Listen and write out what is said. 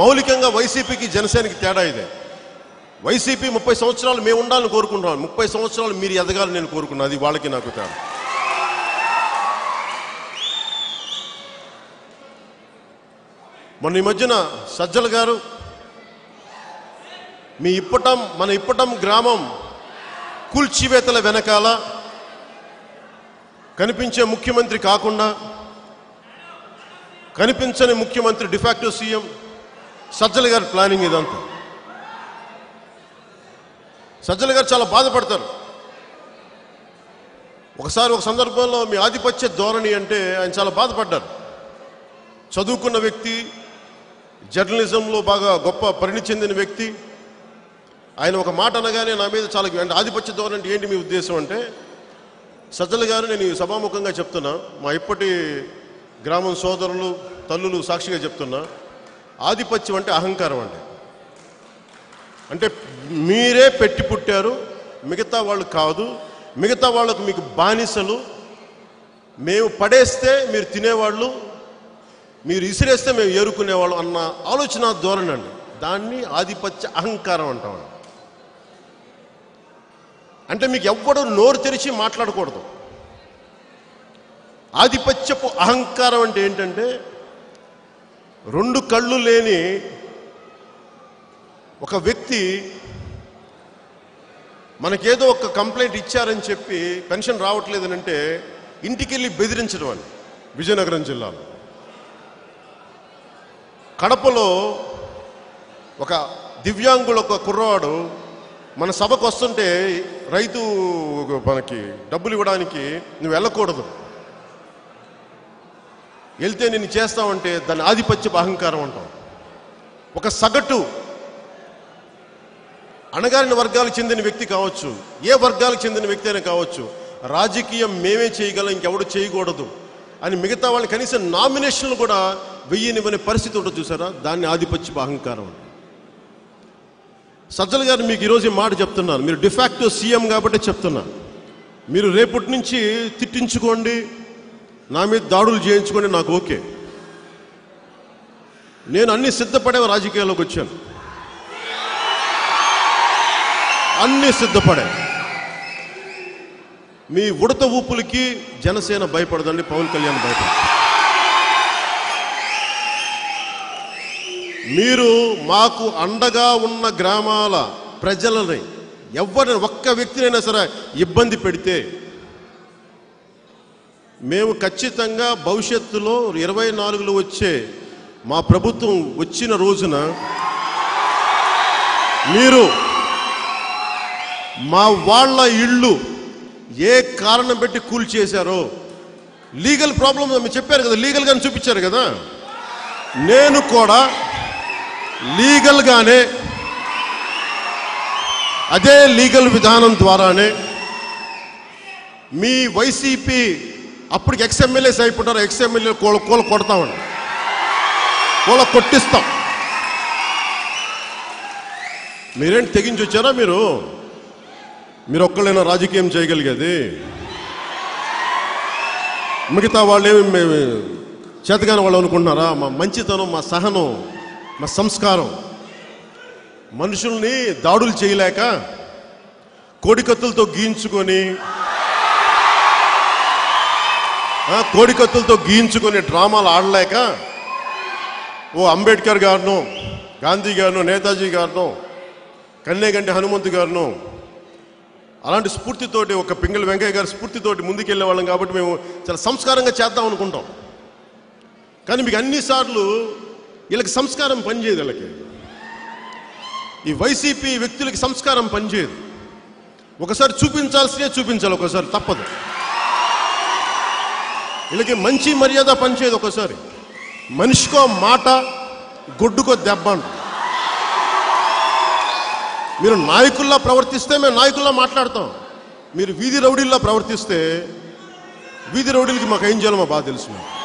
మౌలికంగా వైసీపీకి జనసేనకి తేడా ఇదే వైసీపీ ముప్పై సంవత్సరాలు మేము ఉండాలని కోరుకుంటున్నాం ముప్పై సంవత్సరాలు మీరు ఎదగాలని నేను కోరుకున్నాను అది వాళ్ళకి నాకు తేడా మొన్న ఈ మధ్యన సజ్జల గారు మీ ఇప్పటం మన ఇప్పటం గ్రామం కూల్చివేతల వెనకాల కనిపించే ముఖ్యమంత్రి కాకుండా కనిపించని ముఖ్యమంత్రి డిఫాక్టో సీఎం సజ్జల గారి ప్లానింగ్ ఇదంతా సజ్జల గారు చాలా బాధపడతారు ఒకసారి ఒక సందర్భంలో మీ ఆధిపత్య ధోరణి అంటే ఆయన చాలా బాధపడ్డారు చదువుకున్న వ్యక్తి జర్నలిజంలో బాగా గొప్ప పరిణి చెందిన వ్యక్తి ఆయన ఒక మాట అనగానే నా మీద చాలా అంటే ఆధిపత్య ధోరణి అంటే ఏంటి మీ ఉద్దేశం అంటే సజ్జల గారు నేను ఈ సభాముఖంగా చెప్తున్నా మా ఇప్పటి గ్రామం సోదరులు తల్లులు సాక్షిగా చెప్తున్నా ఆధిపత్యం అంటే అహంకారం అంటే అంటే మీరే పెట్టి పుట్టారు మిగతా వాళ్ళు కాదు మిగతా వాళ్ళకు మీకు బానిసలు మేము పడేస్తే మీరు తినేవాళ్ళు మీరు ఇసిరేస్తే మేము ఏరుకునేవాళ్ళం అన్న ఆలోచన ధోరణి అండి దాన్ని ఆధిపత్య అహంకారం అంటాం అంటే మీకు ఎవ్వడు నోరు తెరిచి మాట్లాడకూడదు ఆధిపత్యపు అహంకారం అంటే ఏంటంటే రెండు కళ్ళు లేని ఒక వ్యక్తి మనకేదో ఒక కంప్లైంట్ ఇచ్చారని చెప్పి పెన్షన్ రావట్లేదని అంటే ఇంటికి వెళ్ళి బెదిరించడం అని విజయనగరం జిల్లాలో కడపలో ఒక దివ్యాంగుడు ఒక కుర్రవాడు మన సభకు వస్తుంటే రైతు మనకి డబ్బులు ఇవ్వడానికి నువ్వు వెళ్ళకూడదు వెళ్తే నేను చేస్తావంటే దాని ఆధిపత్యపు అహంకారం అంటాం ఒక సగటు అణగారిన వర్గాలకు చెందిన వ్యక్తి కావచ్చు ఏ వర్గాలకు చెందిన వ్యక్తి అయినా కావచ్చు రాజకీయం మేమే చేయగలం ఇంకెవడు చేయకూడదు అని మిగతా వాళ్ళని కనీసం నామినేషన్లు కూడా వెయ్యనివ్వని పరిస్థితి ఉంటుంది చూసారా దాన్ని ఆధిపత్యపు అహంకారం అని సజ్జల గారు మీకు ఈరోజు ఈ మాట చెప్తున్నాను మీరు డిఫాక్టో సీఎం కాబట్టి చెప్తున్నా మీరు రేపటి నుంచి తిట్టించుకోండి నా మీద దాడులు చేయించుకోండి నాకు ఓకే నేను అన్ని సిద్ధపడే రాజకీయాల్లోకి వచ్చాను అన్ని సిద్ధపడే మీ ఉడత ఊపులకి జనసేన భయపడదండి పవన్ కళ్యాణ్ భయపడదు మీరు మాకు అండగా ఉన్న గ్రామాల ప్రజలని ఎవరిని ఒక్క వ్యక్తినైనా సరే ఇబ్బంది పెడితే మేము ఖచ్చితంగా భవిష్యత్తులో ఇరవై నాలుగులో వచ్చే మా ప్రభుత్వం వచ్చిన రోజున మీరు మా వాళ్ళ ఇళ్ళు ఏ కారణం పెట్టి కూల్ చేశారో లీగల్ ప్రాబ్లమ్ మీరు చెప్పారు కదా లీగల్గానే చూపించారు కదా నేను కూడా లీగల్గానే అదే లీగల్ విధానం ద్వారానే మీ వైసీపీ అప్పటికి ఎక్స్ఎమ్మెల్యేస్ అయిపోతారు ఎక్స్ఎమ్మెల్యే కూల కూల కొడతామండి కూల కొట్టిస్తాం మీరేంటి తెగించి వచ్చారా మీరు మీరు ఒక్కళ్ళైనా రాజకీయం చేయగలిగేది మిగతా వాళ్ళు ఏమి మేము చేతగాని వాళ్ళు అనుకుంటున్నారా మా మంచితనం మా సహనం మా సంస్కారం మనుషుల్ని దాడులు చేయలేక కోడికత్తులతో గీయించుకొని ఆ, కోడికత్తులతో గీయించుకొని డ్రామాలు ఆడలేక ఓ అంబేద్కర్ గారిను గాంధీ గారిను నేతాజీ గారిను కన్నేగంటి హనుమంతు గారిను అలాంటి స్ఫూర్తితోటి ఒక పింగళి వెంకయ్య గారి స్ఫూర్తితోటి ముందుకెళ్ళే వాళ్ళం కాబట్టి మేము చాలా సంస్కారంగా చేద్దాం అనుకుంటాం కానీ మీకు అన్నిసార్లు వీళ్ళకి సంస్కారం పనిచేయదు వీళ్ళకి ఈ వైసీపీ వ్యక్తులకి సంస్కారం పనిచేయదు ఒకసారి చూపించాల్సినే చూపించాలి ఒకసారి తప్పదు వీళ్ళకి మంచి మర్యాద పనిచేయదు ఒకసారి మనిషికో మాట గొడ్డుకో దెబ్బ అంట మీరు నాయకుల్లా ప్రవర్తిస్తే మేము నాయకుల్లా మాట్లాడతాం మీరు వీధి రౌడీల్లా ప్రవర్తిస్తే వీధి రౌడీలకి మాకు ఏం చేయాలో మా బాగా తెలుసు మేము